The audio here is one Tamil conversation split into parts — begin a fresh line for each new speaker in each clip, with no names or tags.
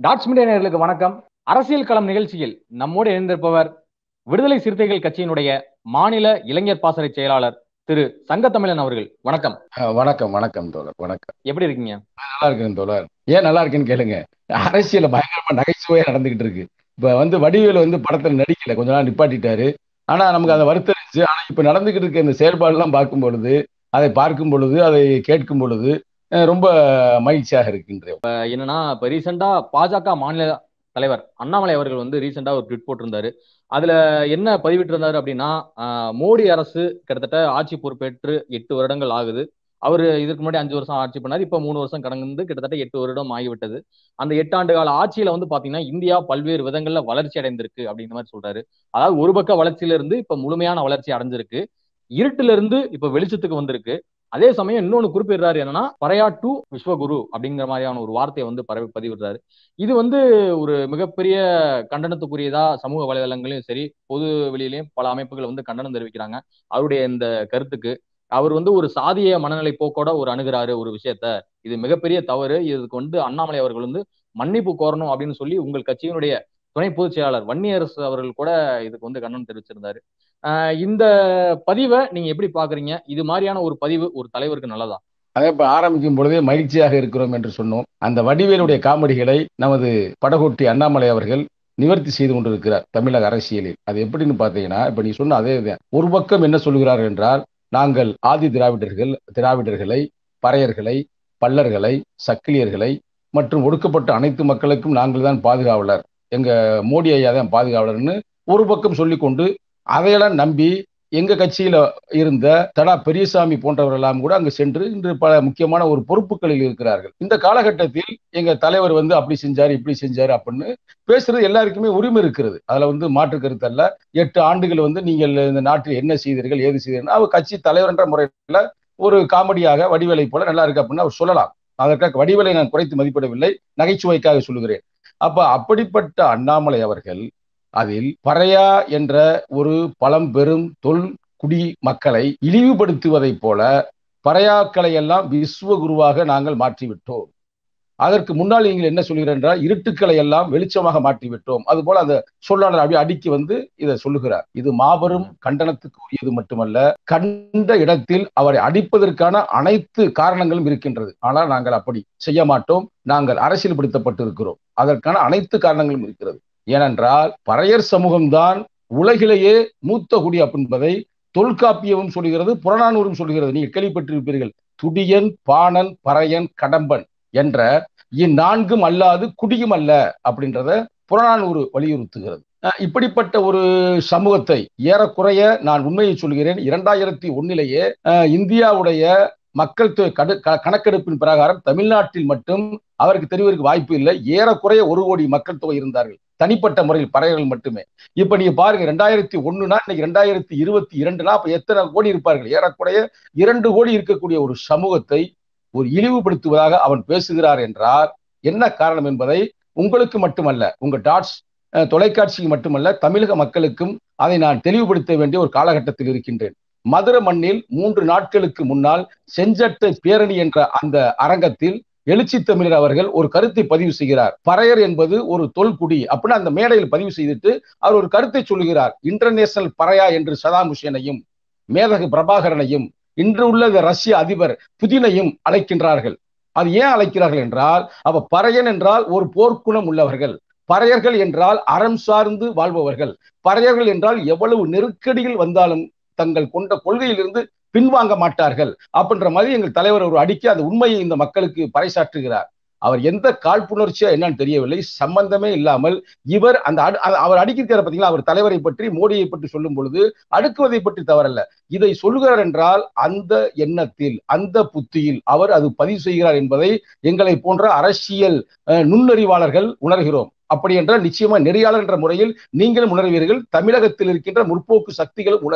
டாட்ஸ் மீடியா நேயர்களுக்கு வணக்கம் அரசியல் களம் நிகழ்ச்சியில் நம்மோடு இணைந்திருப்பவர் விடுதலை சிறுத்தைகள் கட்சியினுடைய மாநில இளைஞர் பாசறை செயலாளர் திரு சங்கத்தமிழன் அவர்கள் வணக்கம்
அஹ் வணக்கம் வணக்கம் தோழர் வணக்கம்
எப்படி இருக்கீங்க
நல்லா இருக்கேன் தோழர் ஏன் நல்லா இருக்குன்னு கேளுங்க அரசியல பயங்கரமா நகைச்சுவையா நடந்துகிட்டு இருக்கு இப்ப வந்து வடிவேலு வந்து படத்துல நடிக்கல கொஞ்ச நாள் நிப்பாட்டிட்டாரு ஆனா நமக்கு அதை வருத்தம் இருந்துச்சு ஆனா இப்ப நடந்துகிட்டு இருக்க இந்த செயல்பாடு எல்லாம் பார்க்கும் பொழுது அதை பார்க்கும் பொழுது அதை கேட்கும் பொழுது அஹ் ரொம்ப மகிழ்ச்சியாக இருக்கின்றேன்
அஹ் என்னன்னா இப்ப ரீசெண்டா பாஜக மாநில தலைவர் அண்ணாமலை அவர்கள் வந்து ரீசெண்டா ஒரு ட்வீட் போட்டிருந்தாரு அதுல என்ன பதிவிட்டிருந்தாரு அப்படின்னா அஹ் மோடி அரசு கிட்டத்தட்ட ஆட்சி பொறுப்பேற்று எட்டு வருடங்கள் ஆகுது அவர் இதுக்கு முன்னாடி அஞ்சு வருஷம் ஆட்சி பண்ணாரு இப்ப மூணு வருஷம் கடந்து கிட்டத்தட்ட எட்டு வருடம் ஆகிவிட்டது அந்த எட்டு ஆண்டு கால ஆட்சியில வந்து பாத்தீங்கன்னா இந்தியா பல்வேறு விதங்கள்ல வளர்ச்சி அடைந்திருக்கு அப்படிங்கிற மாதிரி சொல்றாரு அதாவது ஒரு பக்க வளர்ச்சியில இருந்து இப்ப முழுமையான வளர்ச்சி அடைஞ்சிருக்கு இருட்டுல இருந்து இப்ப வெளிச்சத்துக்கு வந்திருக்கு அதே சமயம் இன்னொன்னு குறிப்பிடுறாரு என்னன்னா பரையா டு விஸ்வகுரு அப்படிங்கிற மாதிரியான ஒரு வார்த்தையை வந்து பரவி பதிவிடுறாரு இது வந்து ஒரு மிகப்பெரிய கண்டனத்துக்குரியதா சமூக வலைதளங்களையும் சரி பொது வெளியிலையும் பல அமைப்புகள் வந்து கண்டனம் தெரிவிக்கிறாங்க அவருடைய இந்த கருத்துக்கு அவர் வந்து ஒரு சாதிய மனநிலை போக்கோட ஒரு அணுகிறாரு ஒரு விஷயத்த இது மிகப்பெரிய தவறு இதுக்கு வந்து அண்ணாமலை அவர்கள் வந்து மன்னிப்பு கோரணும் அப்படின்னு சொல்லி உங்கள் கட்சியினுடைய துணை பொதுச் செயலாளர் வன்னியரசு அவர்கள் கூட இதுக்கு வந்து கண்டனம் தெரிவிச்சிருந்தாரு ஆஹ் இந்த பதிவை நீங்க எப்படி பாக்குறீங்க இது மாதிரியான ஒரு பதிவு ஒரு தலைவருக்கு நல்லதா
அதை இப்ப ஆரம்பிக்கும் பொழுதே மகிழ்ச்சியாக இருக்கிறோம் என்று சொன்னோம் அந்த வடிவேலுடைய காமெடிகளை நமது படகோட்டி அண்ணாமலை அவர்கள் நிவர்த்தி செய்து கொண்டிருக்கிறார் தமிழக அரசியலில் அது எப்படின்னு பார்த்தீங்கன்னா இப்ப நீ சொன்ன அதே தான் ஒரு பக்கம் என்ன சொல்கிறார் என்றால் நாங்கள் ஆதி திராவிடர்கள் திராவிடர்களை பறையர்களை பல்லர்களை சக்கிலியர்களை மற்றும் ஒடுக்கப்பட்ட அனைத்து மக்களுக்கும் நாங்கள் தான் பாதுகாவலர் எங்க மோடி ஐயா தான் பாதுகாவலர்னு ஒரு பக்கம் சொல்லிக்கொண்டு அதையெல்லாம் நம்பி எங்க கட்சியில இருந்த தடா பெரியசாமி போன்றவரெல்லாம் கூட அங்கு சென்று இன்று பல முக்கியமான ஒரு பொறுப்புகளில் இருக்கிறார்கள் இந்த காலகட்டத்தில் எங்க தலைவர் வந்து அப்படி செஞ்சாரு இப்படி செஞ்சாரு அப்படின்னு பேசுறது எல்லாருக்குமே உரிமை இருக்கிறது அதுல வந்து மாற்று கருத்து அல்ல எட்டு ஆண்டுகள் வந்து நீங்கள் இந்த நாட்டில் என்ன செய்தீர்கள் ஏது செய்தீர்கள் அவர் கட்சி தலைவர் என்ற முறையில ஒரு காமெடியாக வடிவேலை போல நல்லா இருக்கு அப்படின்னு அவர் சொல்லலாம் அதற்காக வடிவேலை நான் குறைத்து மதிப்பிடவில்லை நகைச்சுவைக்காக சொல்லுகிறேன் அப்ப அப்படிப்பட்ட அண்ணாமலை அவர்கள் அதில் பறையா என்ற ஒரு பழம்பெரும் தொல் குடி மக்களை இழிவுபடுத்துவதைப் போல பறையாக்களை எல்லாம் விஸ்வகுருவாக நாங்கள் மாற்றிவிட்டோம் அதற்கு முன்னால் நீங்கள் என்ன சொல்கிறீர்கள் என்றால் இருட்டுக்களை எல்லாம் வெளிச்சமாக மாற்றிவிட்டோம் அது போல அந்த சொல்லாளர் அப்படி அடிக்கி வந்து இதை சொல்லுகிறார் இது மாபெரும் கண்டனத்துக்கு உரியது மட்டுமல்ல கண்ட இடத்தில் அவரை அடிப்பதற்கான அனைத்து காரணங்களும் இருக்கின்றது ஆனால் நாங்கள் அப்படி செய்ய மாட்டோம் நாங்கள் அரசியல்படுத்தப்பட்டிருக்கிறோம் அதற்கான அனைத்து காரணங்களும் இருக்கிறது ஏனென்றால் பறையர் சமூகம்தான் உலகிலேயே மூத்த குடி என்பதை தொல்காப்பியமும் சொல்கிறது புறநானூரும் சொல்கிறது நீங்கள் கேள்விப்பட்டிருப்பீர்கள் துடியன் பாணன் பறையன் கடம்பன் என்ற இந்நான்கும் அல்லாது குடியும் அல்ல அப்படின்றத புறநானூறு வலியுறுத்துகிறது இப்படிப்பட்ட ஒரு சமூகத்தை ஏறக்குறைய நான் உண்மையை சொல்கிறேன் இரண்டாயிரத்தி ஒன்னிலேயே இந்தியாவுடைய மக்கள் கணக்கெடுப்பின் பிரகாரம் தமிழ்நாட்டில் மட்டும் அவருக்கு தெரிவதற்கு வாய்ப்பு இல்லை ஏறக்குறைய ஒரு கோடி மக்கள் தொகை இருந்தார்கள் தனிப்பட்ட முறையில் பறையர்கள் மட்டுமே இப்ப நீங்க பாருங்க ரெண்டாயிரத்தி ஒண்ணுனா இன்னைக்கு ரெண்டாயிரத்தி இருபத்தி இரண்டுனா அப்ப எத்தனை கோடி இருப்பார்கள் ஏறக்குறைய இரண்டு கோடி இருக்கக்கூடிய ஒரு சமூகத்தை ஒரு இழிவுபடுத்துவதாக அவன் பேசுகிறார் என்றால் என்ன காரணம் என்பதை உங்களுக்கு மட்டுமல்ல உங்க டாட்ஸ் தொலைக்காட்சிக்கு மட்டுமல்ல தமிழக மக்களுக்கும் அதை நான் தெளிவுபடுத்த வேண்டிய ஒரு காலகட்டத்தில் இருக்கின்றேன் மதுரை மண்ணில் மூன்று நாட்களுக்கு முன்னால் செஞ்சட்டை பேரணி என்ற அந்த அரங்கத்தில் எழுச்சி தமிழர் அவர்கள் ஒரு கருத்தை பதிவு செய்கிறார் பறையர் என்பது ஒரு தொல்குடி அப்படின்னு அந்த மேடையில் பதிவு செய்துட்டு அவர் ஒரு கருத்தை சொல்லுகிறார் இன்டர்நேஷனல் பறையா என்று சதாம் ஹுசேனையும் மேதகு பிரபாகரனையும் இன்று உள்ள ரஷ்ய அதிபர் புதினையும் அழைக்கின்றார்கள் அது ஏன் அழைக்கிறார்கள் என்றால் அவ பறையன் என்றால் ஒரு போர்க்குணம் உள்ளவர்கள் பறையர்கள் என்றால் அறம் சார்ந்து வாழ்பவர்கள் பறையர்கள் என்றால் எவ்வளவு நெருக்கடிகள் வந்தாலும் தங்கள் கொண்ட கொள்கையிலிருந்து பின்வாங்க மாட்டார்கள் அப்படின்ற மாதிரி எங்கள் தலைவர் ஒரு அடிக்க அந்த உண்மையை இந்த மக்களுக்கு பறைசாற்றுகிறார் அவர் எந்த காழ்ப்புணர்ச்சியா என்னன்னு தெரியவில்லை சம்பந்தமே இல்லாமல் இவர் அந்த அவர் அடிக்கிறார் பார்த்தீங்களா அவர் தலைவரை பற்றி மோடியை பற்றி சொல்லும் பொழுது அடுக்குவதை பற்றி தவறல்ல இதை சொல்கிறார் என்றால் அந்த எண்ணத்தில் அந்த புத்தியில் அவர் அது பதிவு செய்கிறார் என்பதை எங்களை போன்ற அரசியல் நுண்ணறிவாளர்கள் உணர்கிறோம் அப்படி என்றால் நிச்சயமா நெறியாளர் என்ற முறையில் நீங்களும் உணர்வீர்கள் தமிழகத்தில் இருக்கின்ற முற்போக்கு சக்திகளும் உணரும்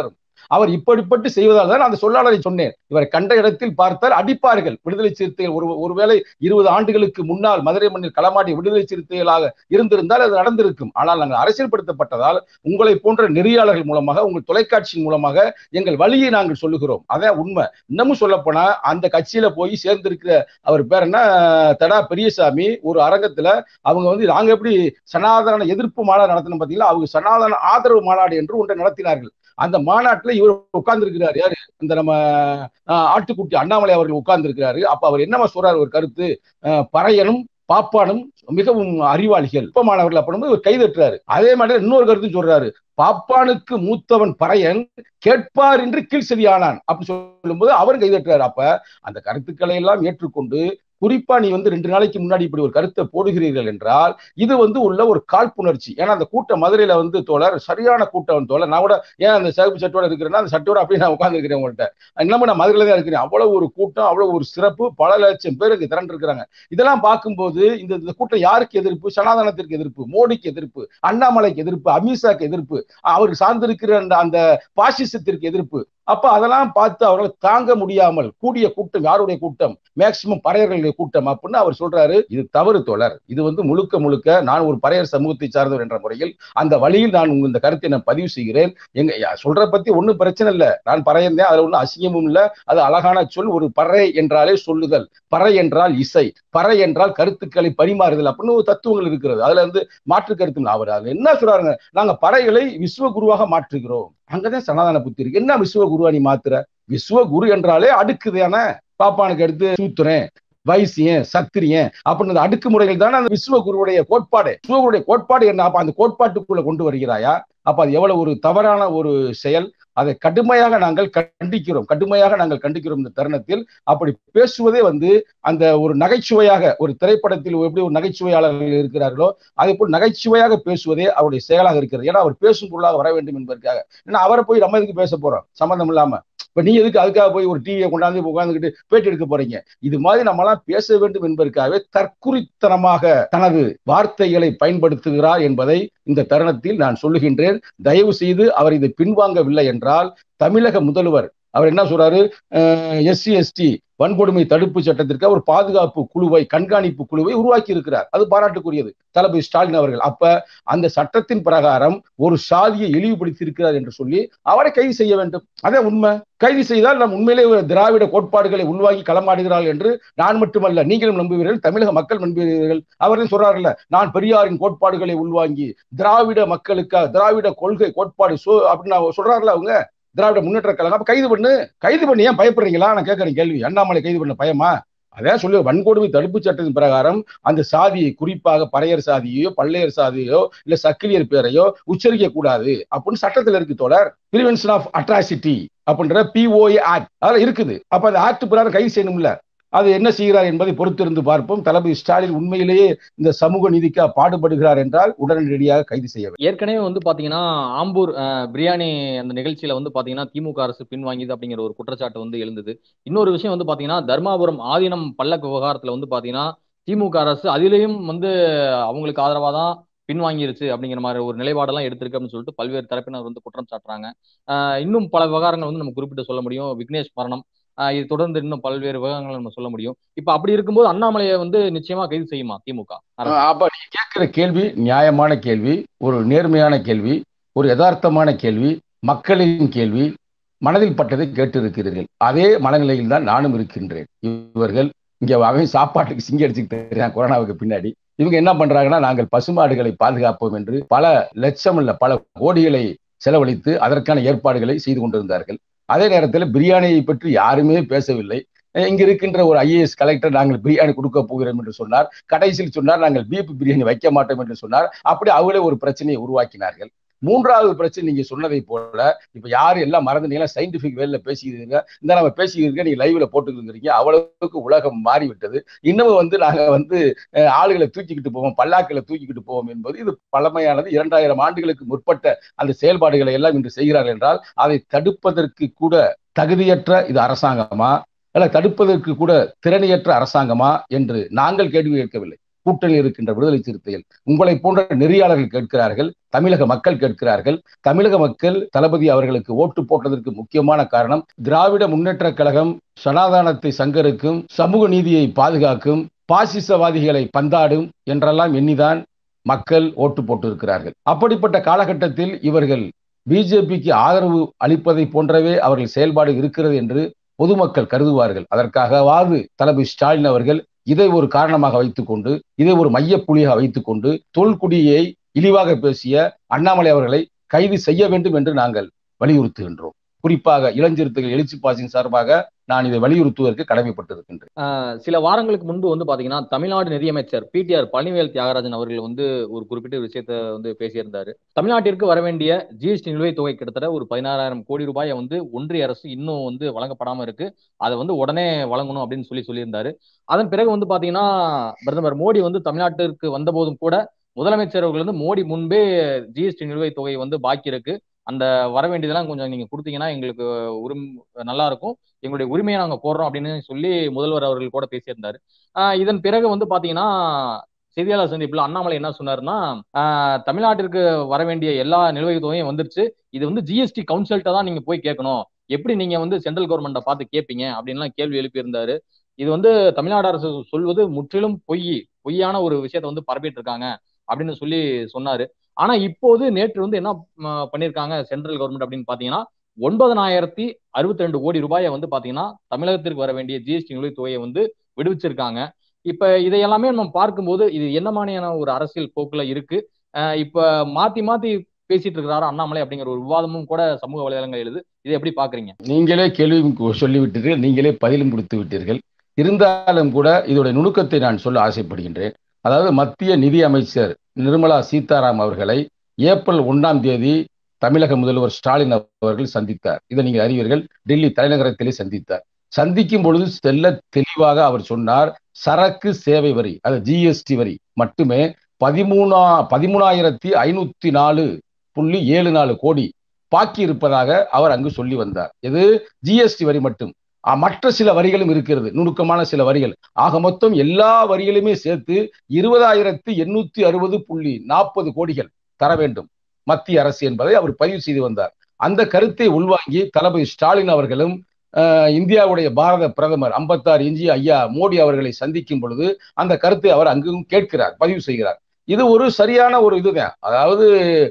அவர் இப்படிப்பட்டு செய்வதால் தான் அந்த சொல்லாளரை சொன்னேன் இவரை கண்ட இடத்தில் பார்த்தால் அடிப்பார்கள் விடுதலை சிறுத்தைகள் ஒரு ஒருவேளை இருபது ஆண்டுகளுக்கு முன்னால் மதுரை மண்ணில் களமாடி விடுதலை சிறுத்தைகளாக இருந்திருந்தால் அது நடந்திருக்கும் ஆனால் நாங்கள் அரசியல்படுத்தப்பட்டதால் உங்களை போன்ற நெறியாளர்கள் மூலமாக உங்கள் தொலைக்காட்சியின் மூலமாக எங்கள் வழியை நாங்கள் சொல்லுகிறோம் அதான் உண்மை இன்னமும் சொல்லப்போனா அந்த கட்சியில போய் சேர்ந்திருக்கிற அவர் பேர் என்ன தடா பெரியசாமி ஒரு அரங்கத்துல அவங்க வந்து நாங்க எப்படி சனாதன எதிர்ப்பு மாநாடு நடத்தணும் பாத்தீங்களா அவங்க சனாதன ஆதரவு மாநாடு என்று ஒன்றை நடத்தினார்கள் அந்த மாநாட்டுல இவர் உட்கார்ந்து இருக்கிறார் யாரு இந்த நம்ம ஆட்டுக்குட்டி அண்ணாமலை அவர்கள் உட்கார்ந்து இருக்கிறாரு அப்ப அவர் என்னமா சொல்றாரு ஒரு கருத்து பறையனும் பாப்பானும் மிகவும் அறிவாளிகள் நுட்பமானவர்கள் அப்படின்னு ஒரு கைதட்டுறாரு அதே மாதிரி இன்னொரு கருத்து சொல்றாரு பாப்பானுக்கு மூத்தவன் பறையன் கேட்பார் என்று கீழ் செவியானான் அப்படின்னு சொல்லும்போது அவர் கைதட்டுறாரு அப்ப அந்த கருத்துக்களை எல்லாம் ஏற்றுக்கொண்டு குறிப்பா நீ வந்து ரெண்டு நாளைக்கு முன்னாடி இப்படி ஒரு கருத்தை போடுகிறீர்கள் என்றால் இது வந்து உள்ள ஒரு காழ்ப்புணர்ச்சி ஏன்னா அந்த கூட்டம் மதுரையில வந்து தோழர் சரியான கூட்டம் தோழர் நான் கூட ஏன் அந்த சிவப்பு சட்டோட இருக்கிறேன்னா அந்த சட்டோட அப்படியே நான் உட்காந்துருக்கிறேன் உங்கள்கிட்ட இன்னமும் நான் மதுரையில தான் இருக்கிறேன் அவ்வளவு ஒரு கூட்டம் அவ்வளவு ஒரு சிறப்பு பல லட்சம் பேர் இங்க திரண்டு இருக்கிறாங்க இதெல்லாம் பார்க்கும்போது இந்த இந்த கூட்டம் யாருக்கு எதிர்ப்பு சனாதனத்திற்கு எதிர்ப்பு மோடிக்கு எதிர்ப்பு அண்ணாமலைக்கு எதிர்ப்பு அமித்ஷாக்கு எதிர்ப்பு அவருக்கு சார்ந்திருக்கிற அந்த அந்த பாசிசத்திற்கு எதிர்ப்பு அப்ப அதெல்லாம் பார்த்து அவர்கள் தாங்க முடியாமல் கூடிய கூட்டம் யாருடைய கூட்டம் மேக்சிமம் பறையர்களுடைய கூட்டம் அப்படின்னு அவர் சொல்றாரு இது தவறு தொடர் இது வந்து முழுக்க முழுக்க நான் ஒரு பறையர் சமூகத்தை சார்ந்தவர் என்ற முறையில் அந்த வழியில் நான் இந்த கருத்தை நான் பதிவு செய்கிறேன் எங்க சொல்ற பத்தி ஒன்றும் பிரச்சனை இல்லை நான் பறையந்தேன் அதுல ஒன்றும் அசிங்கமும் இல்லை அது அழகான சொல் ஒரு பறை என்றாலே சொல்லுதல் பறை என்றால் இசை பறை என்றால் கருத்துக்களை பரிமாறுதல் அப்படின்னு ஒரு தத்துவங்கள் இருக்கிறது அதுல வந்து மாற்று கருத்து அவர் அதுல என்ன சொல்றாருங்க நாங்க பறைகளை விஸ்வகுருவாக மாற்றுகிறோம் அங்கதான் சனாதன புத்தி இருக்கு என்ன விஸ்வகுருவா நீ மாத்துற விஸ்வகுரு என்றாலே அடுக்குதானே பாப்பானுக்கு எடுத்து சூத்துறேன் வைசியன் சத்திரியன் அப்படின்னு அடுக்குமுறைகள் தானே அந்த விஸ்வகுருவுடைய கோட்பாடு விஸ்வகுருடைய கோட்பாடு என்ன அப்ப அந்த கோட்பாட்டுக்குள்ள கொண்டு வருகிறாயா அப்ப அது எவ்வளவு ஒரு தவறான ஒரு செயல் அதை கடுமையாக நாங்கள் கண்டிக்கிறோம் கடுமையாக நாங்கள் கண்டிக்கிறோம் இந்த தருணத்தில் அப்படி பேசுவதே வந்து அந்த ஒரு நகைச்சுவையாக ஒரு திரைப்படத்தில் எப்படி ஒரு நகைச்சுவையாளர்கள் இருக்கிறார்களோ அதே போல் நகைச்சுவையாக பேசுவதே அவருடைய செயலாக இருக்கிறது ஏன்னா அவர் பேசும் பொருளாக வர வேண்டும் என்பதற்காக ஏன்னா அவரை போய் நம்ம எதுக்கு பேச போறோம் சம்மந்தம் இல்லாம இப்ப நீ எதுக்கு அதுக்காக போய் ஒரு டிவியை கொண்டாந்து உட்காந்துக்கிட்டு பேட்டி எடுக்க போறீங்க இது மாதிரி நம்மளாம் பேச வேண்டும் என்பதற்காகவே தற்குறித்தனமாக தனது வார்த்தைகளை பயன்படுத்துகிறார் என்பதை இந்த தருணத்தில் நான் சொல்லுகின்றேன் தயவு செய்து அவர் இதை பின்வாங்கவில்லை என்றால் தமிழக முதல்வர் அவர் என்ன சொல்றாரு எஸ்சி எஸ்டி வன்கொடுமை தடுப்பு சட்டத்திற்கு அவர் பாதுகாப்பு குழுவை கண்காணிப்பு குழுவை உருவாக்கி இருக்கிறார் அது பாராட்டுக்குரியது தளபதி ஸ்டாலின் அவர்கள் அப்ப அந்த சட்டத்தின் பிரகாரம் ஒரு சாதியை இழிவுபடுத்தி இருக்கிறார் என்று சொல்லி அவரை கைது செய்ய வேண்டும் அதே உண்மை கைது செய்தால் நாம் உண்மையிலே திராவிட கோட்பாடுகளை உள்வாங்கி களமாடுகிறார்கள் என்று நான் மட்டுமல்ல நீங்களும் நம்புவீர்கள் தமிழக மக்கள் நம்புவீர்கள் அவர்கள் சொல்றாருல்ல நான் பெரியாரின் கோட்பாடுகளை உள்வாங்கி திராவிட மக்களுக்காக திராவிட கொள்கை கோட்பாடு சோ அப்படின்னு சொல்றாருல அவங்க திராவிட முன்னேற்ற கழகம் அப்ப கைது பண்ணு கைது பண்ணி ஏன் பயப்படுறீங்களா நான் கேட்கறேன் கேள்வி அண்ணாமலை கைது பண்ண பயமா அதான் சொல்லி வன்கொடுமை தடுப்பு சட்டத்தின் பிரகாரம் அந்த சாதியை குறிப்பாக பறையர் சாதியோ பள்ளையர் சாதியோ இல்ல சக்கிலியர் பேரையோ உச்சரிக்க கூடாது அப்படின்னு சட்டத்தில் இருக்கு தொடர் பிரிவென்ஷன் ஆஃப் அட்ராசிட்டி அப்படின்ற பிஓஏ ஆக்ட் அதெல்லாம் இருக்குது அப்ப அந்த ஆக்ட் பிரகாரம் கைது செய்யணும்ல அது என்ன செய்கிறார் என்பதை பொறுத்திருந்து பார்ப்போம் தளபதி ஸ்டாலின் உண்மையிலேயே இந்த சமூக நீதிக்கா பாடுபடுகிறார் என்றால் உடனடியாக கைது செய்ய
ஏற்கனவே வந்து பாத்தீங்கன்னா ஆம்பூர் பிரியாணி அந்த நிகழ்ச்சியில வந்து பாத்தீங்கன்னா திமுக அரசு பின்வாங்கியது அப்படிங்கிற ஒரு குற்றச்சாட்டு வந்து எழுந்தது இன்னொரு விஷயம் வந்து பாத்தீங்கன்னா தர்மாபுரம் ஆதீனம் பல்லக்கு விவகாரத்துல வந்து பாத்தீங்கன்னா திமுக அரசு அதிலையும் வந்து அவங்களுக்கு ஆதரவா தான் பின்வாங்கிருச்சு அப்படிங்கிற மாதிரி ஒரு நிலைப்பாடெல்லாம் எடுத்திருக்கு அப்படின்னு சொல்லிட்டு பல்வேறு தரப்பினர் வந்து குற்றம் சாட்டுறாங்க இன்னும் பல விவகாரங்கள் வந்து நம்ம குறிப்பிட்டு சொல்ல முடியும் விக்னேஷ் மரணம் இது தொடர்ந்து இன்னும் பல்வேறு விவகாரங்களை நம்ம சொல்ல முடியும் இப்ப அப்படி இருக்கும்போது அண்ணாமலையை வந்து நிச்சயமா கைது செய்யுமா திமுக
அப்ப நீ கேட்கிற கேள்வி நியாயமான கேள்வி ஒரு நேர்மையான கேள்வி ஒரு யதார்த்தமான கேள்வி மக்களின் கேள்வி மனதில் பட்டதை கேட்டு இருக்கிறீர்கள் அதே மனநிலையில் தான் நானும் இருக்கின்றேன் இவர்கள் இங்க அவன் சாப்பாட்டுக்கு சிங்கி அடிச்சுட்டு தெரியான் கொரோனாவுக்கு பின்னாடி இவங்க என்ன பண்றாங்கன்னா நாங்கள் பசுமாடுகளை பாதுகாப்போம் என்று பல லட்சம் இல்ல பல கோடிகளை செலவழித்து அதற்கான ஏற்பாடுகளை செய்து கொண்டிருந்தார்கள் அதே நேரத்தில் பிரியாணியை பற்றி யாருமே பேசவில்லை இங்க இருக்கின்ற ஒரு ஐஏஎஸ் கலெக்டர் நாங்கள் பிரியாணி கொடுக்க போகிறோம் என்று சொன்னார் கடைசியில் சொன்னார் நாங்கள் பீப் பிரியாணி வைக்க மாட்டோம் என்று சொன்னார் அப்படி அவங்களே ஒரு பிரச்சனையை உருவாக்கினார்கள் மூன்றாவது பிரச்சனை நீங்க சொன்னதை போல இப்ப யாரு எல்லாம் மறந்துனீங்களா சயின்டிபிக் வேல பேசிக்கிறீங்க இந்த நம்ம பேசிக்கிறீங்க நீங்க லைவ்ல போட்டுக்கிறீங்க அவ்வளவுக்கு உலகம் மாறிவிட்டது இன்னமும் வந்து நாங்க வந்து ஆளுகளை தூக்கிக்கிட்டு போவோம் பல்லாக்களை தூக்கிக்கிட்டு போவோம் என்பது இது பழமையானது இரண்டாயிரம் ஆண்டுகளுக்கு முற்பட்ட அந்த செயல்பாடுகளை எல்லாம் இன்று செய்கிறார்கள் என்றால் அதை தடுப்பதற்கு கூட தகுதியற்ற இது அரசாங்கமா அல்ல தடுப்பதற்கு கூட திறனையற்ற அரசாங்கமா என்று நாங்கள் கேள்வி கேட்கவில்லை கூட்டணியில் இருக்கின்ற விடுதலை சிறுத்தைகள் உங்களை போன்ற நெறியாளர்கள் கேட்கிறார்கள் தமிழக மக்கள் கேட்கிறார்கள் தமிழக மக்கள் தளபதி அவர்களுக்கு ஓட்டு போட்டதற்கு முக்கியமான காரணம் திராவிட முன்னேற்ற கழகம் சனாதானத்தை சங்கருக்கும் சமூக நீதியை பாதுகாக்கும் பாசிசவாதிகளை பந்தாடும் என்றெல்லாம் எண்ணிதான் மக்கள் ஓட்டு போட்டு இருக்கிறார்கள் அப்படிப்பட்ட காலகட்டத்தில் இவர்கள் பிஜேபிக்கு ஆதரவு அளிப்பதை போன்றவே அவர்கள் செயல்பாடு இருக்கிறது என்று பொதுமக்கள் கருதுவார்கள் அதற்காகவாது தளபதி ஸ்டாலின் அவர்கள் இதை ஒரு காரணமாக வைத்துக்கொண்டு இதை ஒரு மையப்புள்ளியாக வைத்துக்கொண்டு தொல்குடியை இழிவாக பேசிய அண்ணாமலை அவர்களை கைது செய்ய வேண்டும் என்று நாங்கள் வலியுறுத்துகின்றோம் குறிப்பாக இளஞ்சிறுத்தைகள் எழுச்சி பாசின் சார்பாக நான் இதை வலியுறுத்துவதற்கு கடமைப்பட்டிருக்கின்றேன்
சில வாரங்களுக்கு முன்பு வந்து பாத்தீங்கன்னா தமிழ்நாடு நிதியமைச்சர் பிடிஆர் பழனிவேல் தியாகராஜன் அவர்கள் வந்து ஒரு குறிப்பிட்ட விஷயத்த வந்து பேசியிருந்தாரு தமிழ்நாட்டிற்கு வர வேண்டிய ஜிஎஸ்டி நிலுவைத் தொகை கிட்டத்தட்ட ஒரு பதினாறாயிரம் கோடி ரூபாயை வந்து ஒன்றிய அரசு இன்னும் வந்து வழங்கப்படாம இருக்கு அதை வந்து உடனே வழங்கணும் அப்படின்னு சொல்லி சொல்லியிருந்தாரு அதன் பிறகு வந்து பாத்தீங்கன்னா பிரதமர் மோடி வந்து தமிழ்நாட்டிற்கு வந்த போதும் கூட முதலமைச்சர் அவர்கள் வந்து மோடி முன்பே ஜிஎஸ்டி நிலுவைத் தொகை வந்து பாக்கி இருக்கு அந்த வர வேண்டியதெல்லாம் கொஞ்சம் நீங்க கொடுத்தீங்கன்னா எங்களுக்கு உரிமை நல்லா இருக்கும் எங்களுடைய உரிமையை நாங்க கோர்றோம் அப்படின்னு சொல்லி முதல்வர் அவர்கள் கூட பேசியிருந்தாரு இதன் பிறகு வந்து பாத்தீங்கன்னா செய்தியாளர் சந்திப்புல அண்ணாமலை என்ன சொன்னாருன்னா தமிழ்நாட்டிற்கு வர வேண்டிய எல்லா நிலுவைத் தொகையும் வந்துருச்சு இது வந்து ஜிஎஸ்டி கவுன்சில்கிட்ட தான் நீங்க போய் கேட்கணும் எப்படி நீங்க வந்து சென்ட்ரல் கவர்மெண்ட்டை பார்த்து கேட்பீங்க அப்படின்லாம் கேள்வி எழுப்பியிருந்தாரு இது வந்து தமிழ்நாடு அரசு சொல்வது முற்றிலும் பொய் பொய்யான ஒரு விஷயத்த வந்து பரப்பிட்டு இருக்காங்க அப்படின்னு சொல்லி சொன்னாரு ஆனா இப்போது நேற்று வந்து என்ன பண்ணிருக்காங்க சென்ட்ரல் கவர்மெண்ட் அப்படின்னு பாத்தீங்கன்னா ஒன்பதனாயிரத்தி அறுபத்தி ரெண்டு கோடி ரூபாயை வந்து பாத்தீங்கன்னா தமிழகத்திற்கு வர வேண்டிய ஜிஎஸ்டி நிலுவைத் தொகையை வந்து விடுவிச்சிருக்காங்க இப்ப இதையெல்லாமே நம்ம பார்க்கும்போது இது என்ன மாதிரியான ஒரு அரசியல் போக்குல இருக்கு இப்ப மாத்தி மாத்தி பேசிட்டு இருக்கிறாரு அண்ணாமலை அப்படிங்கிற ஒரு விவாதமும் கூட சமூக வலைதளங்கள் எழுது இதை எப்படி பாக்குறீங்க
நீங்களே கேள்வி சொல்லிவிட்டீர்கள் நீங்களே பதிலும் கொடுத்து விட்டீர்கள் இருந்தாலும் கூட இதோட நுணுக்கத்தை நான் சொல்ல ஆசைப்படுகின்றேன் அதாவது மத்திய நிதி அமைச்சர் நிர்மலா சீதாராம் அவர்களை ஏப்ரல் ஒன்றாம் தேதி தமிழக முதல்வர் ஸ்டாலின் அவர்கள் சந்தித்தார் இதை நீங்கள் அறிவீர்கள் டெல்லி தலைநகரத்திலே சந்தித்தார் சந்திக்கும் பொழுது செல்ல தெளிவாக அவர் சொன்னார் சரக்கு சேவை வரி அது ஜிஎஸ்டி வரி மட்டுமே பதிமூணா பதிமூணாயிரத்தி ஐநூத்தி நாலு புள்ளி ஏழு நாலு கோடி பாக்கி இருப்பதாக அவர் அங்கு சொல்லி வந்தார் இது ஜிஎஸ்டி வரி மட்டும் மற்ற சில வரிகளும் இருக்கிறது நுணுக்கமான சில வரிகள் ஆக மொத்தம் எல்லா வரிகளுமே சேர்த்து இருபதாயிரத்தி எண்ணூத்தி அறுபது புள்ளி நாற்பது கோடிகள் தர வேண்டும் மத்திய அரசு என்பதை அவர் பதிவு செய்து வந்தார் அந்த கருத்தை உள்வாங்கி தளபதி ஸ்டாலின் அவர்களும் இந்தியாவுடைய பாரத பிரதமர் ஐம்பத்தாறு இஞ்சி ஐயா மோடி அவர்களை சந்திக்கும் பொழுது அந்த கருத்தை அவர் அங்கும் கேட்கிறார் பதிவு செய்கிறார் இது ஒரு சரியான ஒரு இதுதான் அதாவது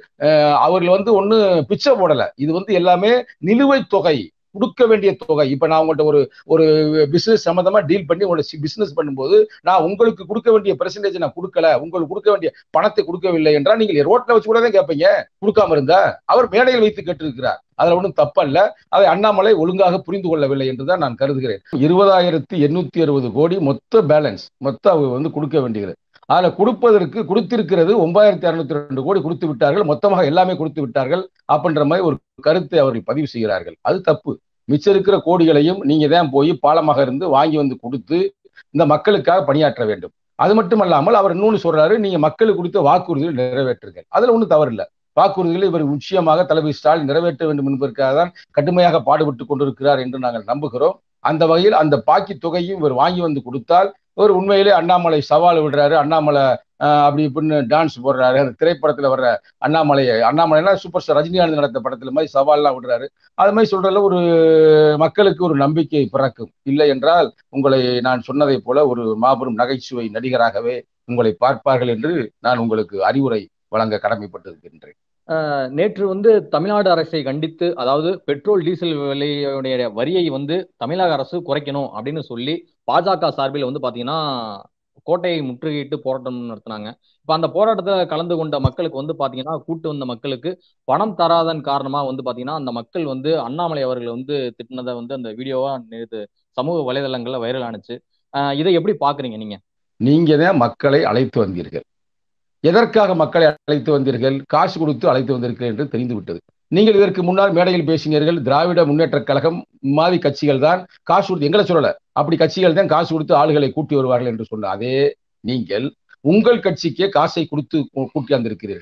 அவர்கள் வந்து ஒண்ணு பிச்சை போடல இது வந்து எல்லாமே நிலுவைத் தொகை கொடுக்க வேண்டிய தொகை இப்ப நான் உங்கள்கிட்ட ஒரு ஒரு பிசினஸ் சம்பந்தமா டீல் பண்ணி உங்களோட பிசினஸ் பண்ணும்போது நான் உங்களுக்கு கொடுக்க வேண்டிய பெர்சன்டேஜ் நான் கொடுக்கல உங்களுக்கு கொடுக்க வேண்டிய பணத்தை கொடுக்கவில்லை என்றால் நீங்கள் ரோட்ல வச்சு கூட தான் கேட்பீங்க கொடுக்காம இருந்தா அவர் மேடையில் வைத்து கேட்டிருக்கிறார் அதுல ஒன்றும் தப்பல்ல அதை அண்ணாமலை ஒழுங்காக புரிந்து கொள்ளவில்லை என்றுதான் நான் கருதுகிறேன் இருபதாயிரத்தி எண்ணூத்தி அறுபது கோடி மொத்த பேலன்ஸ் மொத்த அவர் வந்து கொடுக்க வேண்டியது அதுல கொடுப்பதற்கு கொடுத்திருக்கிறது ஒன்பதாயிரத்தி அறுநூத்தி ரெண்டு கோடி கொடுத்து விட்டார்கள் மொத்தமாக எல்லாமே கொடுத்து விட்டார்கள் அப்படின்ற மாதிரி ஒரு கருத்தை அவர்கள் பதிவு செய்கிறார்கள் அது தப்பு மிச்சம் இருக்கிற கோடிகளையும் நீங்க தான் போய் பாலமாக இருந்து வாங்கி வந்து கொடுத்து இந்த மக்களுக்காக பணியாற்ற வேண்டும் அது மட்டும் அல்லாமல் அவர் இன்னொன்று சொல்றாரு நீங்க மக்களுக்கு கொடுத்த வாக்குறுதிகள் நிறைவேற்றுங்கள் அதுல ஒன்றும் தவறில்லை வாக்குறுதிகளை இவர் நிச்சயமாக தளபதி ஸ்டாலின் நிறைவேற்ற வேண்டும் என்பதற்காக தான் கடுமையாக பாடுபட்டு கொண்டிருக்கிறார் என்று நாங்கள் நம்புகிறோம் அந்த வகையில் அந்த பாக்கி தொகையும் இவர் வாங்கி வந்து கொடுத்தால் ஒரு உண்மையிலே அண்ணாமலை சவால் விடுறாரு அண்ணாமலை அப்படி இப்படின்னு டான்ஸ் போடுறாரு அந்த திரைப்படத்துல வர்ற அண்ணாமலையை அண்ணாமலைனா சூப்பர் ஸ்டார் ரஜினிகாந்த் நடத்த படத்துல மாதிரி சவால்லாம் விடுறாரு அது மாதிரி சொல்றதுல ஒரு மக்களுக்கு ஒரு நம்பிக்கை பிறக்கும் இல்லை என்றால் உங்களை நான் சொன்னதை போல ஒரு மாபெரும் நகைச்சுவை நடிகராகவே உங்களை பார்ப்பார்கள் என்று நான் உங்களுக்கு அறிவுரை வழங்க கடமைப்பட்டிருக்கின்றேன்
நேற்று வந்து தமிழ்நாடு அரசை கண்டித்து அதாவது பெட்ரோல் டீசல் விலையுடைய வரியை வந்து தமிழக அரசு குறைக்கணும் அப்படின்னு சொல்லி பாஜக சார்பில் வந்து பாத்தீங்கன்னா கோட்டையை முற்றுகையிட்டு போராட்டம் நடத்தினாங்க இப்ப அந்த போராட்டத்தில் கலந்து கொண்ட மக்களுக்கு வந்து பாத்தீங்கன்னா கூட்டு வந்த மக்களுக்கு பணம் தராதன் காரணமா வந்து பாத்தீங்கன்னா அந்த மக்கள் வந்து அண்ணாமலை அவர்கள் வந்து திட்டினதை வந்து அந்த வீடியோவா நேற்று சமூக வலைதளங்கள்ல வைரல் ஆனிச்சு இதை எப்படி பாக்குறீங்க நீங்க
நீங்க தான் மக்களை அழைத்து வந்தீர்கள் எதற்காக மக்களை அழைத்து வந்தீர்கள் காசு கொடுத்து அழைத்து வந்தீர்கள் என்று தெரிந்து விட்டது நீங்கள் இதற்கு முன்னால் மேடையில் பேசினீர்கள் திராவிட முன்னேற்ற கழகம் மாதிரி கட்சிகள் தான் காசு கொடுத்து எங்களை சொல்லல அப்படி கட்சிகள் தான் காசு கொடுத்து ஆளுகளை கூட்டி வருவார்கள் என்று சொன்ன அதே நீங்கள் உங்கள் கட்சிக்கே காசை கொடுத்து கூட்டி வந்திருக்கிறீர்கள்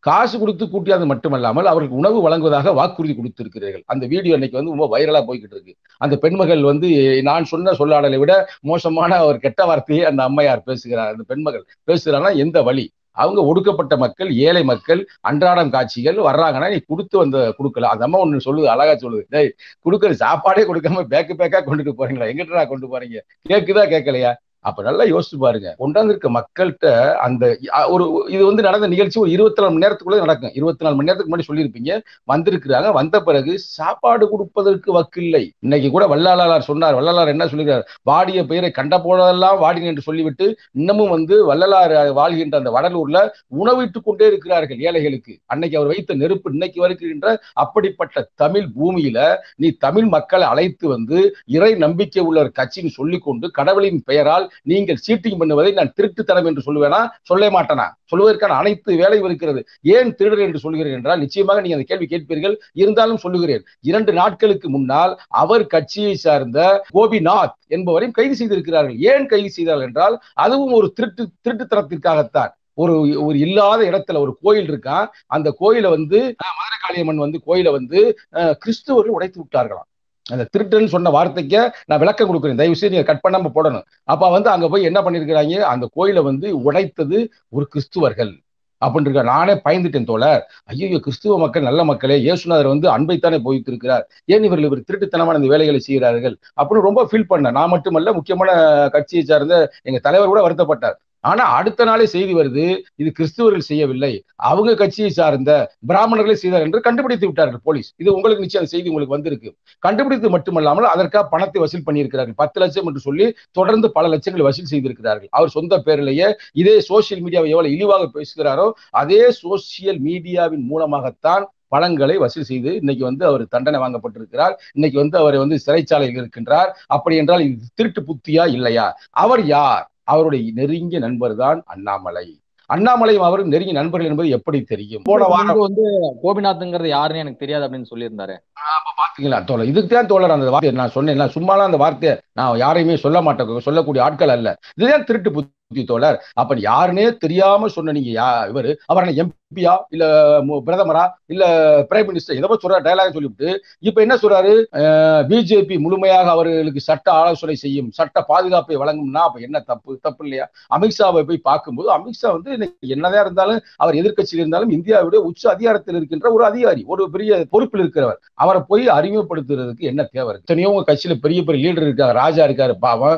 காசு கொடுத்து கூட்டியது மட்டுமல்லாமல் அவருக்கு உணவு வழங்குவதாக வாக்குறுதி கொடுத்திருக்கிறீர்கள் அந்த வீடியோ இன்னைக்கு வந்து ரொம்ப வைரலா போய்கிட்டு இருக்கு அந்த பெண்மகள் வந்து நான் சொன்ன சொல்லாடலை விட மோசமான ஒரு கெட்ட வார்த்தையை அந்த அம்மையார் பேசுகிறார் அந்த பெண்மகள் பேசுகிறாங்கன்னா எந்த வழி அவங்க ஒடுக்கப்பட்ட மக்கள் ஏழை மக்கள் அன்றாடம் காட்சிகள் வர்றாங்கன்னா நீ கொடுத்து வந்த கொடுக்கல அந்த அம்மா ஒண்ணு சொல்லுது அழகா சொல்லுது டேய் கொடுக்குற சாப்பாடே கொடுக்காம பேக்கு பேக்கா கொண்டுட்டு போறீங்களா எங்கிட்டா கொண்டு போறீங்க கேக்குதா கேட்கலையா அப்ப நல்லா யோசிச்சு பாருங்க கொண்டாந்து இருக்க மக்கள்கிட்ட அந்த ஒரு இது வந்து நடந்த நிகழ்ச்சி ஒரு இருபத்தி நாலு மணி நேரத்துக்குள்ள நடக்கும் இருபத்தி நாலு மணி நேரத்துக்கு முன்னாடி சொல்லியிருப்பீங்க வந்திருக்கிறாங்க வந்த பிறகு சாப்பாடு கொடுப்பதற்கு வக்கில்லை இன்னைக்கு கூட வள்ளலார் சொன்னார் வள்ளலார் என்ன சொல்லுகிறார் வாடிய பெயரை கண்ட போதெல்லாம் வாடின என்று சொல்லிவிட்டு இன்னமும் வந்து வள்ளலார் வாழ்கின்ற அந்த வடலூர்ல உணவிட்டுக் கொண்டே இருக்கிறார்கள் ஏழைகளுக்கு அன்னைக்கு அவர் வைத்த நெருப்பு இன்னைக்கு வருகின்ற அப்படிப்பட்ட தமிழ் பூமியில நீ தமிழ் மக்களை அழைத்து வந்து இறை நம்பிக்கை உள்ள ஒரு கட்சின்னு சொல்லிக்கொண்டு கடவுளின் பெயரால் நீங்கள் சீட்டிங் பண்ணுவதை நான் திருட்டுத்தனம் என்று சொல்லுவேனா சொல்ல மாட்டேனா சொல்வதற்கான அனைத்து வேலையும் இருக்கிறது ஏன் திருடர் என்று சொல்கிறேன் என்றால் நிச்சயமாக நீங்க அந்த கேள்வி கேட்பீர்கள் இருந்தாலும் சொல்லுகிறேன் இரண்டு நாட்களுக்கு முன்னால் அவர் கட்சியை சார்ந்த கோபிநாத் என்பவரையும் கைது செய்திருக்கிறார்கள் ஏன் கைது செய்தார்கள் என்றால் அதுவும் ஒரு திருட்டு திருட்டுத்தனத்திற்காகத்தான் ஒரு ஒரு இல்லாத இடத்துல ஒரு கோயில் இருக்கான் அந்த கோயிலை வந்து மதுரை காளியம்மன் வந்து கோயிலை வந்து கிறிஸ்துவர்கள் உடைத்து விட்டார்களாம் அந்த திருட்டுன்னு சொன்ன வார்த்தைக்கு நான் விளக்கம் கொடுக்குறேன் தயவு செய்து நீங்க கட் பண்ணாம போடணும் அப்ப வந்து அங்க போய் என்ன பண்ணிருக்கிறாங்க அந்த கோயிலை வந்து உடைத்தது ஒரு கிறிஸ்துவர்கள் அப்படின்னு இருக்கா நானே பயந்துட்டேன் தோழர் ஐயோ கிறிஸ்துவ மக்கள் நல்ல மக்களே இயேசுநாதர் வந்து அன்பைத்தானே போய்த்திருக்கிறார் ஏன் இவர்கள் இவர் திருட்டுத்தனமான இந்த வேலைகளை செய்கிறார்கள் அப்படின்னு ரொம்ப ஃபீல் பண்ணேன் நான் மட்டுமல்ல முக்கியமான கட்சியை சார்ந்த எங்க தலைவர் கூட வருத்தப்பட்டார் ஆனா அடுத்த நாளே செய்தி வருது இது கிறிஸ்துவர்கள் செய்யவில்லை அவங்க கட்சியை சார்ந்த பிராமணர்களே செய்தார் என்று கண்டுபிடித்து விட்டார்கள் போலீஸ் இது உங்களுக்கு நிச்சயம் செய்தி உங்களுக்கு வந்திருக்கு கண்டுபிடித்து மட்டுமல்லாமல் அதற்காக பணத்தை வசூல் பண்ணியிருக்கிறார்கள் பத்து லட்சம் என்று சொல்லி தொடர்ந்து பல லட்சங்களை வசூல் செய்திருக்கிறார்கள் அவர் சொந்த பேரிலேயே இதே சோசியல் மீடியாவை எவ்வளவு இழிவாக பேசுகிறாரோ அதே சோசியல் மீடியாவின் மூலமாகத்தான் பணங்களை வசூல் செய்து இன்னைக்கு வந்து அவர் தண்டனை வாங்கப்பட்டிருக்கிறார் இன்னைக்கு வந்து அவர் வந்து சிறைச்சாலையில் இருக்கின்றார் அப்படி என்றால் இது திருட்டு புத்தியா இல்லையா அவர் யார் அவருடைய நெருங்கிய நண்பர் தான் அண்ணாமலை அண்ணாமலையும் அவரும் நெருங்கிய நண்பர்கள் என்பது எப்படி தெரியும்
போன வாரம் வந்து கோபிநாத்ங்கிறது யாருன்னு எனக்கு தெரியாது அப்படின்னு சொல்லியிருந்தாரு
பாத்தீங்களா தோழர் இதுக்கு தான் தோழர் அந்த வார்த்தையை நான் சொன்னேன் சும்மாலாம் அந்த வார்த்தையை நான் யாரையுமே சொல்ல மாட்டேன் சொல்லக்கூடிய ஆட்கள் அல்ல இதுதான் திருட்டு புத்தி தோழர் அப்ப யாருன்னே தெரியாம சொன்ன நீங்க யா இவரு அவர் எம்பியா இல்ல பிரதமரா இல்ல பிரைம் மினிஸ்டர் ஏதோ சொல்ற டயலாக் சொல்லிவிட்டு இப்ப என்ன சொல்றாரு பிஜேபி முழுமையாக அவர்களுக்கு சட்ட ஆலோசனை செய்யும் சட்ட பாதுகாப்பை வழங்கும்னா அப்ப என்ன தப்பு தப்பு இல்லையா அமித்ஷாவை போய் பார்க்கும்போது அமித்ஷா வந்து என்னதான் இருந்தாலும் அவர் எதிர்கட்சியில் இருந்தாலும் இந்தியாவுடைய உச்ச அதிகாரத்தில் இருக்கின்ற ஒரு அதிகாரி ஒரு பெரிய பொறுப்பில் இருக்கிறவர் அவரை போய் அறிமுகப்படுத்துறதுக்கு என்ன தேவை இருக்கு எத்தனையோ உங்க கட்சியில பெரிய பெரிய லீடர் இருக்காங்க ராஜா இருக்காரு பாவம்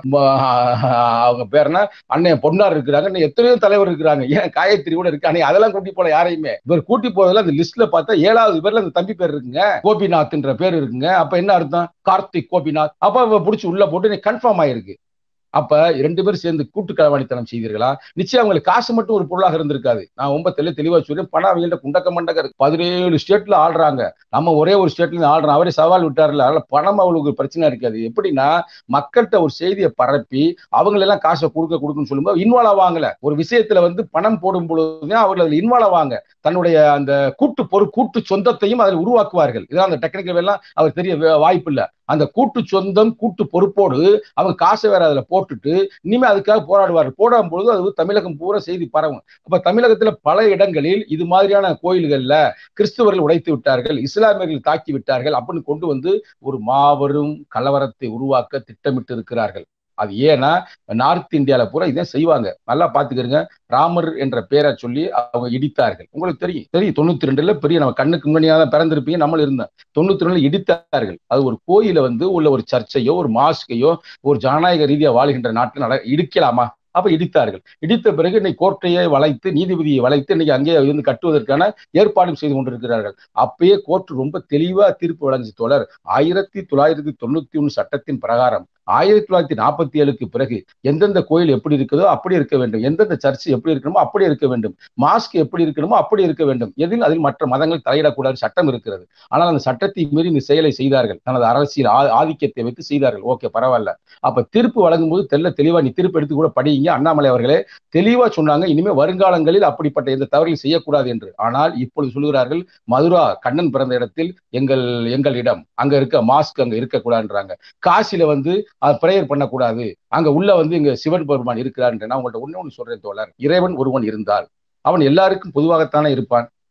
அவங்க பேர்னா அண்ணன் பொன்னார் இருக்கிறாங்க எத்தனையோ தலைவர் இருக்கிறாங்க ஏன் காயத்ரி கூட இருக்கு அன்னைக்கு அதெல்லாம் கூட்டி போல யாரையுமே இவர் கூட்டி போறதுல அந்த லிஸ்ட்ல பார்த்தா ஏழாவது பேர்ல அந்த தம்பி பேர் இருக்குங்க கோபிநாத்ன்ற பேர் இருக்குங்க அப்ப என்ன அர்த்தம் கார்த்திக் கோபிநாத் அப்ப பிடிச்சி உள்ள போட்டு கன்ஃபார்ம் ஆயிருக்கு அப்ப ரெண்டு பேரும் சேர்ந்து கூட்டு களவாணித்தனம் செய்தீர்களா நிச்சயம் அவங்களுக்கு காசு மட்டும் ஒரு பொருளாக இருந்திருக்காது நான் ரொம்ப தெளி தெளிவா சொல்றேன் பணம் அவங்கள்ட்ட குண்டக்க மண்டக்க இருக்கு பதினேழு ஸ்டேட்ல ஆடுறாங்க நம்ம ஒரே ஒரு ஸ்டேட்ல இருந்து ஆடுறோம் அவரே சவால் விட்டார்ல அதனால பணம் அவங்களுக்கு பிரச்சனை இருக்காது எப்படின்னா மக்கள்கிட்ட ஒரு செய்தியை பரப்பி அவங்களெல்லாம் காசை கொடுக்க கொடுக்குன்னு சொல்லும்போது இன்வால்வ் ஆவாங்கல ஒரு விஷயத்துல வந்து பணம் போடும் பொழுதுதான் அவர்கள் அதில் இன்வால்வ் ஆவாங்க தன்னுடைய அந்த கூட்டு பொறு கூட்டு சொந்தத்தையும் அதில் உருவாக்குவார்கள் இதான் அந்த டெக்னிக்கல் எல்லாம் அவர் தெரிய வாய்ப்பு இல்லை அந்த கூட்டு சொந்தம் கூட்டு பொறுப்போடு அவங்க காசை வேற அதுல போட்டுட்டு இனிமே அதுக்காக போராடுவார்கள் போடும் பொழுது அது தமிழகம் பூரா செய்தி பரவும் அப்ப தமிழகத்துல பல இடங்களில் இது மாதிரியான கோயில்கள்ல கிறிஸ்துவர்கள் உடைத்து விட்டார்கள் இஸ்லாமியர்கள் தாக்கி விட்டார்கள் அப்படின்னு கொண்டு வந்து ஒரு மாபெரும் கலவரத்தை உருவாக்க திட்டமிட்டு இருக்கிறார்கள் அது ஏன்னா நார்த் இந்தியால பூரா இதை செய்வாங்க நல்லா பாத்துக்கிறங்க ராமர் என்ற பேரை சொல்லி அவங்க இடித்தார்கள் உங்களுக்கு தெரியும் தெரியும் தொண்ணூத்தி ரெண்டுல பெரிய நம்ம கண்ணுக்கு முன்னாடியா தான் பிறந்திருப்பீங்க நம்மளும் இருந்தோம் தொண்ணூத்தி ரெண்டுல இடித்தார்கள் அது ஒரு கோயில வந்து உள்ள ஒரு சர்ச்சையோ ஒரு மாஸ்கையோ ஒரு ஜனநாயக ரீதியா வாழ்கின்ற நாட்டில் நட இடிக்கலாமா அப்ப இடித்தார்கள் இடித்த பிறகு இன்னைக்கு கோர்ட்டையை வளைத்து நீதிபதியை வளைத்து இன்னைக்கு அங்கே இருந்து கட்டுவதற்கான ஏற்பாடும் செய்து கொண்டிருக்கிறார்கள் அப்பயே கோர்ட் ரொம்ப தெளிவா தீர்ப்பு வழங்கிச்சு தோழர் ஆயிரத்தி தொள்ளாயிரத்தி தொண்ணூத்தி ஒண்ணு சட்டத்தின் பிரகாரம் ஆயிரத்தி தொள்ளாயிரத்தி நாற்பத்தி ஏழுக்கு பிறகு எந்தெந்த கோயில் எப்படி இருக்குதோ அப்படி இருக்க வேண்டும் எந்தெந்த சர்ச் எப்படி இருக்கணுமோ அப்படி இருக்க வேண்டும் மாஸ்க் எப்படி இருக்கணுமோ அப்படி இருக்க வேண்டும் எதில் அதில் மற்ற மதங்கள் தலையிடக்கூடாது சட்டம் இருக்கிறது ஆனால் அந்த சட்டத்தை மீறி இந்த செயலை செய்தார்கள் தனது அரசியல் ஆதிக்கத்தை வைத்து செய்தார்கள் ஓகே பரவாயில்ல அப்ப தீர்ப்பு வழங்கும் போது தெல்ல தெளிவா நீ தீர்ப்பு எடுத்து கூட படிங்க அண்ணாமலை அவர்களே தெளிவா சொன்னாங்க இனிமே வருங்காலங்களில் அப்படிப்பட்ட எந்த தவறையும் செய்யக்கூடாது என்று ஆனால் இப்பொழுது சொல்கிறார்கள் மதுரா கண்ணன் பிறந்த இடத்தில் எங்கள் எங்கள் இடம் அங்க இருக்க மாஸ்க் அங்க இருக்கக்கூடாதுன்றாங்க காசில வந்து அது பிரேயர் பண்ணக்கூடாது அங்க உள்ள வந்து இங்க சிவன் பெருமான் இருக்கிறார் நான் உங்கள்ட்ட ஒண்ணு ஒண்ணு சொல்றேன் தோழர் இறைவன் ஒருவன் இருந்தால் அவன் எல்லாருக்கும் பொதுவாகத்தானே இருப்பான்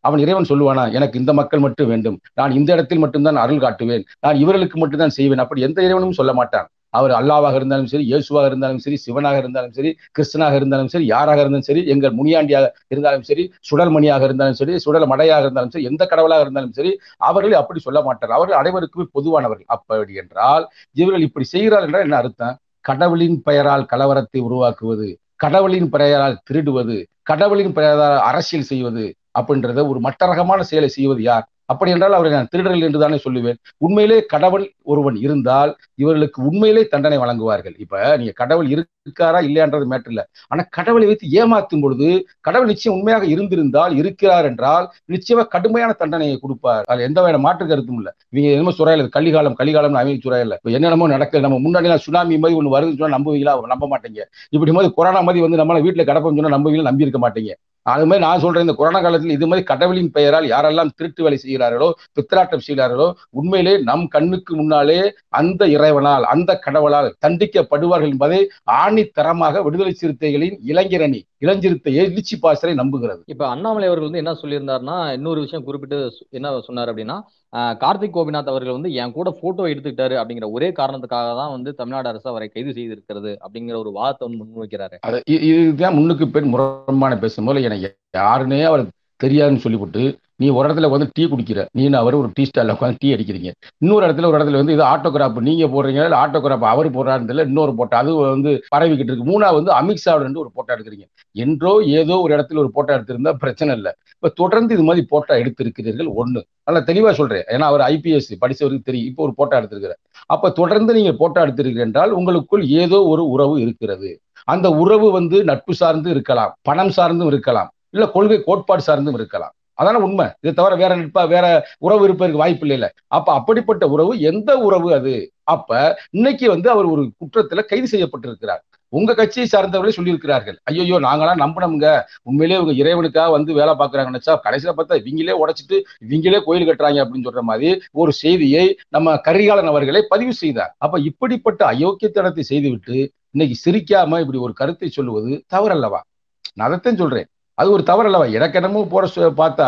அவன் இறைவன் சொல்லுவானா எனக்கு இந்த மக்கள் மட்டும் வேண்டும் நான் இந்த இடத்தில் மட்டும்தான் அருள் காட்டுவேன் நான் இவர்களுக்கு மட்டும்தான் செய்வேன் அப்படி எந்த இறைவனும் சொல்ல மாட்டான் அவர் அல்லாவாக இருந்தாலும் சரி இயேசுவாக இருந்தாலும் சரி சிவனாக இருந்தாலும் சரி கிருஷ்ணனாக இருந்தாலும் சரி யாராக இருந்தாலும் சரி எங்கள் முனியாண்டியாக இருந்தாலும் சரி சுடல்மணியாக இருந்தாலும் சரி சுடல் மடையாக இருந்தாலும் சரி எந்த கடவுளாக இருந்தாலும் சரி அவர்கள் அப்படி சொல்ல மாட்டார் அவர்கள் அனைவருக்குமே பொதுவானவர்கள் அப்படி என்றால் இவர்கள் இப்படி செய்கிறார்கள் என்றால் என்ன அர்த்தம் கடவுளின் பெயரால் கலவரத்தை உருவாக்குவது கடவுளின் பெயரால் திருடுவது கடவுளின் பெயரால் அரசியல் செய்வது அப்படின்றத ஒரு மட்டரகமான செயலை செய்வது யார் அப்படி என்றால் அவரை நான் திருடர்கள் என்று தானே சொல்லுவேன் உண்மையிலே கடவுள் ஒருவன் இருந்தால் இவர்களுக்கு உண்மையிலே தண்டனை வழங்குவார்கள் இப்ப நீங்க கடவுள் இருக்காரா இல்லையான்றது மேட்டர் இல்ல ஆனா கடவுளை வைத்து ஏமாத்தும் பொழுது கடவுள் நிச்சயம் உண்மையாக இருந்திருந்தால் இருக்கிறார் என்றால் நிச்சயமா கடுமையான தண்டனையை கொடுப்பார் அது எந்த வகையான மாற்று கருத்தும் இல்ல இவங்க என்னமோ சுரையில கலிகாலம் கலிகாலம் அமைதி சுரையில இப்ப என்னென்னமோ நடக்குது நம்ம முன்னாடி சுனாமி மாதிரி ஒண்ணு வருதுன்னு சொன்னா நம்புவீங்களா நம்ப மாட்டீங்க இப்படி மாதிரி கொரோனா மாதிரி வந்து நம்மள வீட்டுல கிடப்போம் சொன்னா நம்புவீங்களா நம்பி இருக்க மாட்டீங்க அது மாதிரி நான் சொல்றேன் இந்த கொரோனா காலத்தில் இது மாதிரி கடவுளின் பெயரால் யாரெல்லாம் திருட்டு வேலை செய்கிறார்களோ பித்திராட்டம் செய்கிறார்களோ உண்மையிலே நம் கண்ணுக்கு முன்னாலே அந்த இறைவனால் அந்த கடவுளால் தண்டிக்கப்படுவார்கள் என்பதை ஆணித்தரமாக விடுதலை சிறுத்தைகளின் இளைஞரணி இளஞ்சிறுத்தை எழுச்சி பாசரை நம்புகிறது
இப்ப அண்ணாமலை அவர்கள் வந்து என்ன சொல்லியிருந்தாருன்னா இன்னொரு விஷயம் குறிப்பிட்டு என்ன சொன்னார் அப்படின்னா கார்த்திக் கோபிநாத் அவர்கள் வந்து என் கூட போட்டோ எடுத்துக்கிட்டாரு அப்படிங்கிற ஒரே காரணத்துக்காக தான் வந்து தமிழ்நாடு அரசு அவரை கைது செய்திருக்கிறது அப்படிங்கிற ஒரு வாதத்தை வந்து முன்வைக்கிறாரு
இதுதான் முன்னுக்கு பெண் முரண்பான பேசும் போது எனக்கு யாருன்னே அவருக்கு தெரியாதுன்னு சொல்லிவிட்டு நீ ஒரு இடத்துல வந்து டீ குடிக்கிற நீ அவர் ஒரு டீ ஸ்டாலில் உட்காந்து டீ அடிக்கிறீங்க இன்னொரு இடத்துல ஒரு இடத்துல வந்து இது ஆட்டோகிராஃப் நீங்க போடுறீங்க இல்லை ஆட்டோகிராஃப் அவர் போடுறாருன்னு இன்னொரு போட்டோ அது வந்து பரவிக்கிட்டு இருக்கு மூணாவது வந்து அமித்ஷாவோட ஒரு போட்டோ எடுக்கிறீங்க என்றோ ஏதோ ஒரு இடத்துல ஒரு போட்டோ எடுத்திருந்தா பிரச்சனை இல்லை இப்போ தொடர்ந்து இது மாதிரி போட்டோ எடுத்திருக்கிறீர்கள் ஒன்று நல்லா தெளிவாக சொல்றேன் ஏன்னா அவர் ஐபிஎஸ் படிச்சவருக்கு தெரியும் இப்போ ஒரு போட்டோ எடுத்திருக்கிற அப்ப தொடர்ந்து நீங்க போட்டோ எடுத்திருக்கிறீர்கள் என்றால் உங்களுக்குள் ஏதோ ஒரு உறவு இருக்கிறது அந்த உறவு வந்து நட்பு சார்ந்து இருக்கலாம் பணம் சார்ந்தும் இருக்கலாம் இல்ல கொள்கை கோட்பாடு சார்ந்தும் இருக்கலாம் அதான உண்மை இதை தவிர வேற நட்பா வேற உறவு இருப்பதற்கு வாய்ப்பு இல்லை அப்ப அப்படிப்பட்ட உறவு எந்த உறவு அது அப்ப இன்னைக்கு வந்து அவர் ஒரு குற்றத்துல கைது செய்யப்பட்டிருக்கிறார் உங்க கட்சியை சார்ந்தவர்களே சொல்லியிருக்கிறார்கள் ஐயோ நாங்களாம் நம்பினோம்ங்க உண்மையிலே இவங்க இறைவனுக்காக வந்து வேலை பார்க்கறாங்கன்னு நினைச்சா கடைசியில பார்த்தா இவங்களே உடைச்சிட்டு இவங்களே கோயில் கட்டுறாங்க அப்படின்னு சொல்ற மாதிரி ஒரு செய்தியை நம்ம கரிகாலன் அவர்களை பதிவு செய்தார் அப்ப இப்படிப்பட்ட அயோக்கியத்தனத்தை செய்துவிட்டு இன்னைக்கு சிரிக்காம இப்படி ஒரு கருத்தை சொல்லுவது தவறல்லவா நான் அதைத்தான் சொல்றேன் அது ஒரு தவறு அல்லவா எனக்கு என்னமோ போற பார்த்தா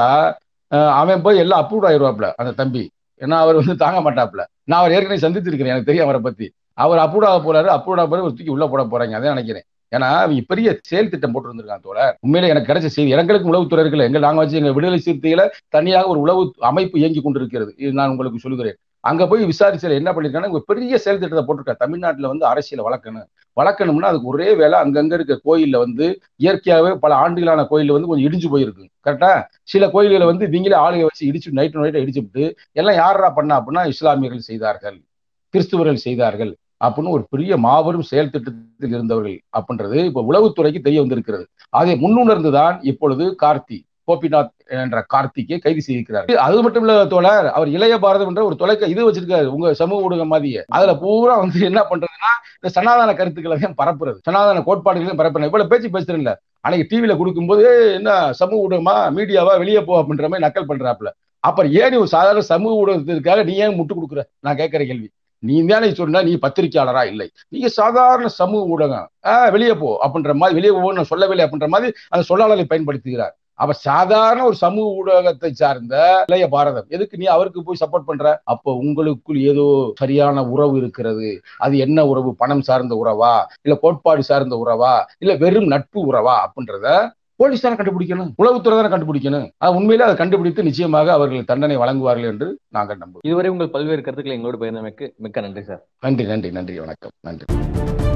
அவன் போய் எல்லாம் அப்ரூவ் ஆயிடுவாப்ல அந்த தம்பி ஏன்னா அவர் வந்து தாங்க மாட்டாப்ல நான் அவர் ஏற்கனவே சந்தித்திருக்கிறேன் எனக்கு தெரியும் அவரை பத்தி அவர் அப்ரூவ் ஆக போறாரு அப்ரூவ் ஆக போறாரு ஒரு தூக்கி உள்ள போட போறாங்க அதான் நினைக்கிறேன் ஏன்னா அவங்க பெரிய செயல் திட்டம் போட்டு இருந்திருக்காங்க தோட உண்மையிலே எனக்கு கிடைச்ச செய்தி எங்களுக்கு உளவுத்துறை இருக்குல்ல எங்க நாங்க வச்சு எங்க விடுதலை சிறுத்தைகளை தனியாக ஒரு உளவு அமைப்பு இயங்கி கொண்டிருக்கிறது இது நான் உங்களுக்கு சொல்லுகிறேன் அங்க போய் விசாரிச்சல என்ன பண்ணிருக்காங்க ஒரு பெரிய செயல் திட்டத்தை போட்டிருக்காங்க தமிழ்நாட்டுல வந்து அரசியலை வளர்க்கணும் வளர்க்கணும்னா அதுக்கு ஒரே வேலை அங்கங்க இருக்க கோயில்ல வந்து இயற்கையாகவே பல ஆண்டுகளான கோயில் வந்து கொஞ்சம் இடிஞ்சு போயிருக்கு கரெக்டா சில கோயில்களை வந்து இவங்களே ஆளுகை வச்சு இடிச்சு நைட்டு நைட்டை இடிச்சுட்டு எல்லாம் யாரா பண்ணா அப்படின்னா இஸ்லாமியர்கள் செய்தார்கள் கிறிஸ்துவர்கள் செய்தார்கள் அப்படின்னு ஒரு பெரிய மாபெரும் செயல் திட்டத்தில் இருந்தவர்கள் அப்படின்றது இப்ப உளவுத்துறைக்கு தெரிய வந்திருக்கிறது அதை முன்னுணர்ந்துதான் இப்பொழுது கார்த்தி கோபிநாத் என்ற கார்த்திகை கைது செய்திருக்கிறார் அது மட்டும் இல்ல தோழர் அவர் இளைய பாரதம் என்ற ஒரு தொலைக்க இது வச்சிருக்காரு உங்க சமூக ஊடகம் மாதிரியே அதுல பூரா வந்து என்ன பண்றதுன்னா இந்த சனாதன கருத்துக்களை தான் பரப்புறது சனாதன கோட்பாடுகளையும் பரப்புறது இவ்வளவு பேச்சு பேசுறேன்ல அன்னைக்கு டிவியில கொடுக்கும்போது என்ன சமூக ஊடகமா மீடியாவா வெளியே போ அப்படின்ற மாதிரி நக்கல் பண்றாப்புல அப்புறம் ஏன் ஒரு சாதாரண சமூக ஊடகத்திற்காக நீ ஏன் முட்டு கொடுக்குற நான் கேட்கிற கேள்வி நீ தானே சொன்னா நீ பத்திரிகையாளரா இல்லை நீங்க சாதாரண சமூக ஊடகம் ஆஹ் வெளியே போ அப்படின்ற மாதிரி வெளியே போ நான் சொல்லவில்லை அப்படின்ற மாதிரி அந்த சொல்லாளரை பயன்படுத்துகிறார் அப்ப சாதாரண ஒரு சமூக ஊடகத்தை சார்ந்த இளைய பாரதம் எதுக்கு நீ அவருக்கு போய் சப்போர்ட் பண்ற அப்போ உங்களுக்குள் ஏதோ சரியான உறவு இருக்கிறது அது என்ன உறவு பணம் சார்ந்த உறவா இல்ல கோட்பாடு சார்ந்த உறவா இல்ல வெறும் நட்பு உறவா அப்படின்றத போலீஸ் தானே கண்டுபிடிக்கணும் உளவுத்துறை தானே கண்டுபிடிக்கணும் அது உண்மையிலே அதை கண்டுபிடித்து நிச்சயமாக அவர்கள் தண்டனை வழங்குவார்கள் என்று நாங்கள் நம்புவோம்
இதுவரை உங்கள் பல்வேறு கருத்துக்களை எங்களோடு பகிர்ந்தமைக்கு மிக்க நன்றி சார்
நன்றி நன்றி நன்றி வணக்கம் நன்றி